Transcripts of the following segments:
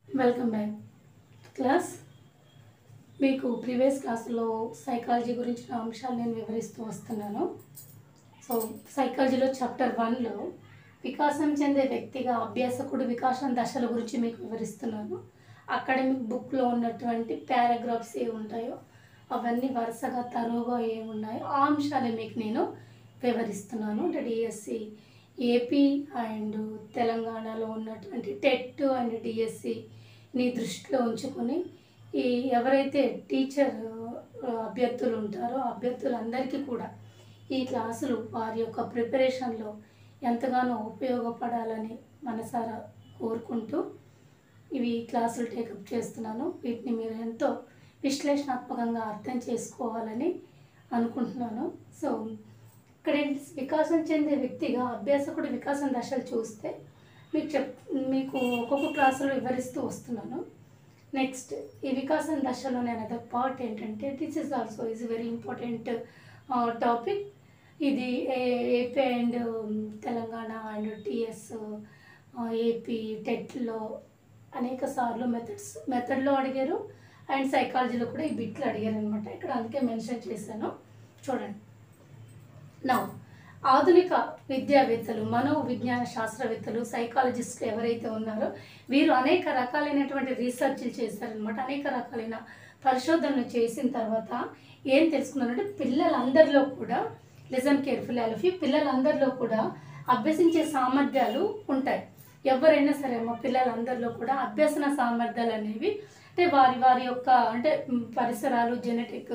welcome back class మీకు previous క్లాసులో psychology గురించిన అంశాలు నేను వివరిస్తూ వస్తున్నాను సో సైకాలజీలో చాప్టర్ వన్లో వికాసం చెందే వ్యక్తిగా అభ్యాసకుడు వికాసం దశల గురించి మీకు వివరిస్తున్నాను అకాడమిక్ బుక్లో ఉన్నటువంటి పారాగ్రాఫ్స్ ఏ ఉంటాయో అవన్నీ వరుసగా తరువుగా ఏమున్నాయో ఆ అంశాలే మీకు నేను వివరిస్తున్నాను అంటే డిఎస్సి ఏపీ అండ్ తెలంగాణలో ఉన్నటువంటి టెట్ అండ్ డిఎస్సిని దృష్టిలో ఉంచుకొని ఈ ఎవరైతే టీచర్ ఆ, అభ్యర్థులు ఉంటారో ఆ అభ్యర్థులందరికీ కూడా ఈ క్లాసులు వారి యొక్క ప్రిపరేషన్లో ఎంతగానో ఉపయోగపడాలని మనసారా కోరుకుంటూ ఇవి క్లాసులు టేకప్ చేస్తున్నాను వీటిని మీరు ఎంతో విశ్లేషణాత్మకంగా అర్థం చేసుకోవాలని అనుకుంటున్నాను సో ఇక్కడ ఏంటి వికాసం చెందే వ్యక్తిగా అభ్యాసకుడు వికాసం దశలు చూస్తే మీకు చెప్ మీకు ఒక్కొక్క క్లాసులో వివరిస్తూ వస్తున్నాను నెక్స్ట్ ఈ వికాసం దశలోనే అనేది పార్ట్ ఏంటంటే this is also is very important topic ఇది AP and Telangana and TS AP టెట్లో అనేక సార్లు మెథడ్స్ మెథడ్లో అడిగారు అండ్ సైకాలజీలో కూడా ఈ బిట్లు అడిగారు అనమాట ఇక్కడ అందుకే మెన్షన్ చేశాను చూడండి నా ఆధునిక విద్యావేత్తలు మనో విజ్ఞాన శాస్త్రవేత్తలు సైకాలజిస్టులు ఎవరైతే ఉన్నారో వీరు అనేక రకాలైనటువంటి రీసెర్చ్లు చేశారనమాట అనేక రకాలైన పరిశోధనలు చేసిన తర్వాత ఏం తెలుసుకున్నారంటే పిల్లలందరిలో కూడా లిజన్ కేర్ఫుల్ అలఫీ పిల్లలందరిలో కూడా అభ్యసించే సామర్థ్యాలు ఉంటాయి ఎవరైనా సరే మా పిల్లలందరిలో కూడా అభ్యసన సామర్థ్యాలు అనేవి అంటే వారి వారి యొక్క అంటే మ్, పరిసరాలు జెనెటిక్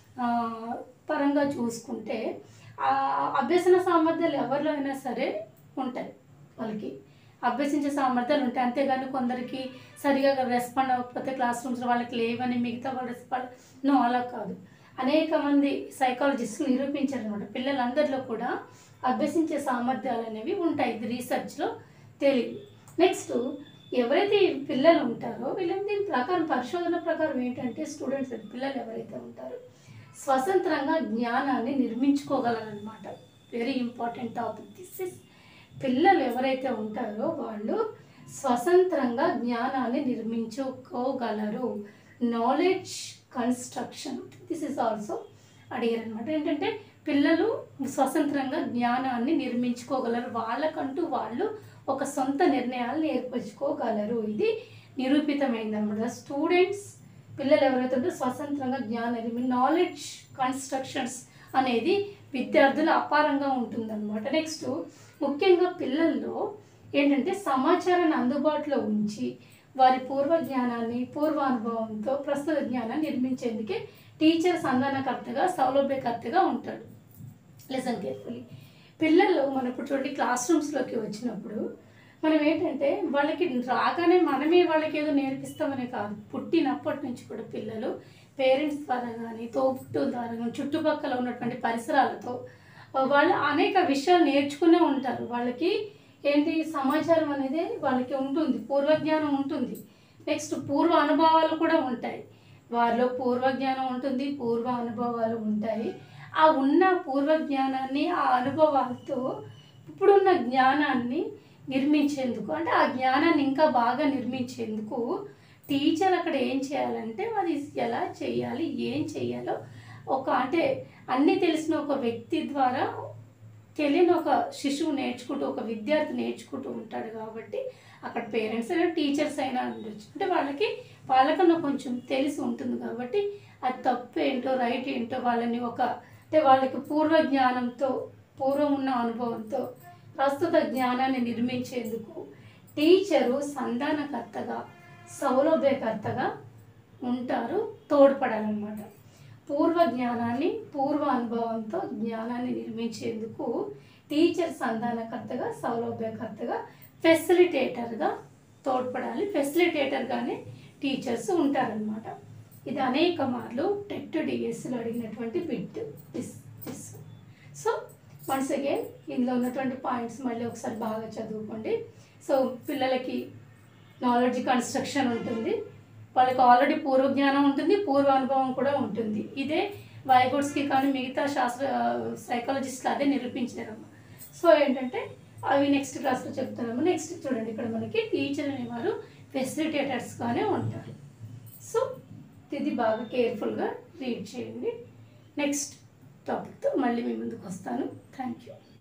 పరంగా చూసుకుంటే ఆ అభ్యసన సామర్థ్యాలు ఎవరిలో అయినా సరే ఉంటాయి వాళ్ళకి అభ్యసించే సామర్థ్యాలు ఉంటాయి అంతేగాని కొందరికి సరిగా రెస్పాండ్ అవ్వకపోతే క్లాస్ రూమ్స్లో వాళ్ళకి లేవని మిగతా వాళ్ళు రెస్పాండ్ నో అలా కాదు అనేక మంది సైకాలజిస్టులు నిరూపించారు అనమాట పిల్లలందరిలో కూడా అభ్యసించే సామర్థ్యాలు అనేవి ఉంటాయి ఇది రీసెర్చ్లో తెలియదు నెక్స్ట్ ఎవరైతే ఈ పిల్లలు ఉంటారో వీళ్ళని దీని ప్రకారం పరిశోధన ప్రకారం ఏంటంటే స్టూడెంట్స్ పిల్లలు ఎవరైతే ఉంటారో స్వతంత్రంగా జ్ఞానాన్ని నిర్మించుకోగలరనమాట very important topic this is పిల్లలు ఎవరైతే ఉంటారో వాళ్ళు స్వతంత్రంగా జ్ఞానాన్ని నిర్మించుకోగలరు knowledge construction this is also అడిగారు అనమాట ఏంటంటే పిల్లలు స్వతంత్రంగా జ్ఞానాన్ని నిర్మించుకోగలరు వాళ్ళకంటూ వాళ్ళు ఒక సొంత నిర్ణయాలు ఏర్పరచుకోగలరు ఇది నిరూపితమైందన్నమాట స్టూడెంట్స్ పిల్లలు ఎవరైతే ఉంటే స్వతంత్రంగా జ్ఞానం నాలెడ్జ్ కన్స్ట్రక్షన్స్ అనేది విద్యార్థులు అపారంగా ఉంటుందన్నమాట నెక్స్ట్ ముఖ్యంగా పిల్లల్లో ఏంటంటే సమాచారాన్ని అందుబాటులో ఉంచి వారి పూర్వ జ్ఞానాన్ని పూర్వ అనుభవంతో ప్రస్తుత జ్ఞానాన్ని నిర్మించేందుకే టీచర్ సంధానకర్తగా సౌలభ్యకర్తగా ఉంటాడు లెసన్ కేర్ఫుల్లీ పిల్లలు మనం ఇప్పుడు చూడండి క్లాస్ రూమ్స్లోకి వచ్చినప్పుడు మనం ఏంటంటే వాళ్ళకి రాగానే మనమే వాళ్ళకి ఏదో నేర్పిస్తామనే కాదు పుట్టినప్పటి నుంచి కూడా పిల్లలు పేరెంట్స్ ద్వారా కానీ తోబుట్టు ద్వారా కానీ చుట్టుపక్కల ఉన్నటువంటి పరిసరాలతో వాళ్ళు అనేక విషయాలు నేర్చుకునే ఉంటారు వాళ్ళకి ఏంటి సమాచారం అనేది వాళ్ళకి ఉంటుంది పూర్వజ్ఞానం ఉంటుంది నెక్స్ట్ పూర్వ అనుభవాలు కూడా ఉంటాయి వారిలో పూర్వజ్ఞానం ఉంటుంది పూర్వ అనుభవాలు ఉంటాయి ఆ ఉన్న పూర్వజ్ఞానాన్ని ఆ అనుభవాలతో ఇప్పుడున్న జ్ఞానాన్ని నిర్మించేందుకు అంటే ఆ జ్ఞానాన్ని ఇంకా బాగా నిర్మించేందుకు టీచర్ అక్కడ ఏం చేయాలంటే అది ఎలా చేయాలి ఏం చేయాలో ఒక అంటే అన్నీ తెలిసిన ఒక వ్యక్తి ద్వారా తెలియని ఒక శిశువు నేర్చుకుంటూ ఒక విద్యార్థి నేర్చుకుంటూ ఉంటాడు కాబట్టి అక్కడ పేరెంట్స్ అయినా టీచర్స్ అయినా ఉండొచ్చు అంటే వాళ్ళకి వాళ్ళకన్నా కొంచెం తెలిసి ఉంటుంది కాబట్టి అది తప్పు ఏంటో రైట్ ఏంటో వాళ్ళని ఒక అంటే వాళ్ళకి పూర్వ జ్ఞానంతో పూర్వం ఉన్న అనుభవంతో ప్రస్తుత జ్ఞానాన్ని నిర్మించేందుకు టీచరు సంధానకర్తగా సౌలభ్యకర్తగా ఉంటారు తోడ్పడాలన్నమాట పూర్వ జ్ఞానాన్ని పూర్వ అనుభవంతో జ్ఞానాన్ని నిర్మించేందుకు టీచర్ సంధానకర్తగా సౌలభ్యకర్తగా ఫెసిలిటేటర్గా తోడ్పడాలి ఫెసిలిటేటర్గానే టీచర్స్ ఉంటారనమాట ఇది అనేక మార్లు టెట్ డిఎస్లో అడిగినటువంటి bit this this so once again ఇందులో ఉన్నటువంటి పాయింట్స్ మళ్ళీ ఒకసారి బాగా చదువుకోండి సో పిల్లలకి నాలెడ్జ్ కన్స్ట్రక్షన్ ఉంటుంది వాళ్ళకి ఆల్రెడీ పూర్వజ్ఞానం ఉంటుంది పూర్వ అనుభవం కూడా ఉంటుంది ఇదే వైగోడ్స్కి కానీ మిగతా శాస్త్ర సైకాలజిస్ట్లు అదే నిరూపించారమ్మ సో ఏంటంటే అవి నెక్స్ట్ క్లాస్లో చెప్తాము నెక్స్ట్ చూడండి ఇక్కడ మనకి టీచర్ అనేవారు ఫెసిలిటేటర్స్గానే ఉంటారు సో ఇది బాగా కేర్ఫుల్గా రీడ్ చేయండి నెక్స్ట్ టాపిక్తో మళ్ళీ మీ ముందుకు వస్తాను థ్యాంక్ యూ